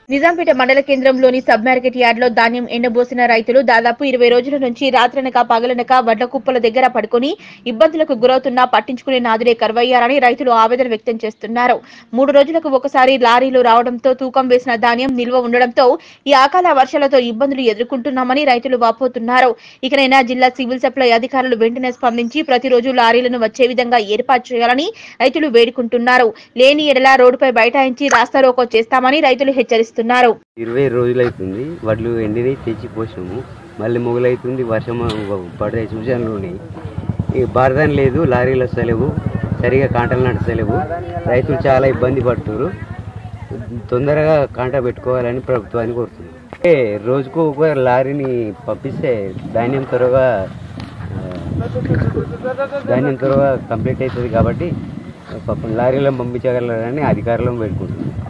నిజాంపేట మండల కేంద్రంలోని sub market yard లో ధాన్యం ఎండబోసిన రైతులు దాదాపు ఇరవై రోజుల నుంచి రాత్రనక పగలనక వడ్ల కుప్పల దగ్గర పడుకొని ఇబ్బందులకు గురవుతున్నా పట్టించుకునే నాదుడే కరువయ్యారని రైతులు ఆవేదన వ్యక్తం చేస్తున్నారు మూడు రోజులకు ఒకసారి లారీలు రావడంతో తూకం వేసిన ధాన్యం నిల్వ ఉండడంతో ఈ అకాల వర్షాలతో ఇబ్బందులు ఎదుర్కొంటున్నామని రైతులు వాపోతున్నారు ఇకనైనా జిల్లా సివిల్ సప్లై అధికారులు వెంటనే స్పందించి ప్రతిరోజు లారీలను వచ్చే విధంగా ఏర్పాటు చేయాలని రైతులు వేడుకుంటున్నారు లేని ఎడల రోడ్డుపై బైఠాయించి రాస్తారోకో చేస్తామని రైతులు హెచ్చరిస్తున్నారు ఇరవై రోజులు అవుతుంది వడ్లు ఎండినవి తెచ్చి పోసాము మళ్ళీ మొగలవుతుంది వర్షం పడే సూచనలు ఉన్నాయి ఈ భారతం లేదు లారీలు వస్తలేవు సరిగా కాంటలు నడుస్తలేవు రైతులు చాలా ఇబ్బంది పడుతున్నారు తొందరగా కాంట పెట్టుకోవాలని ప్రభుత్వాన్ని కోరుతుంది అంటే రోజుకు ఒక లారీని పంపిస్తే ధాన్యం త్వరగా ఆ, ధాన్యం త్వరగా కంప్లీట్ అవుతుంది కాబట్టి పాపం లారీలను పంపించగలరని అధికారులను పెట్టుకుంటున్నాం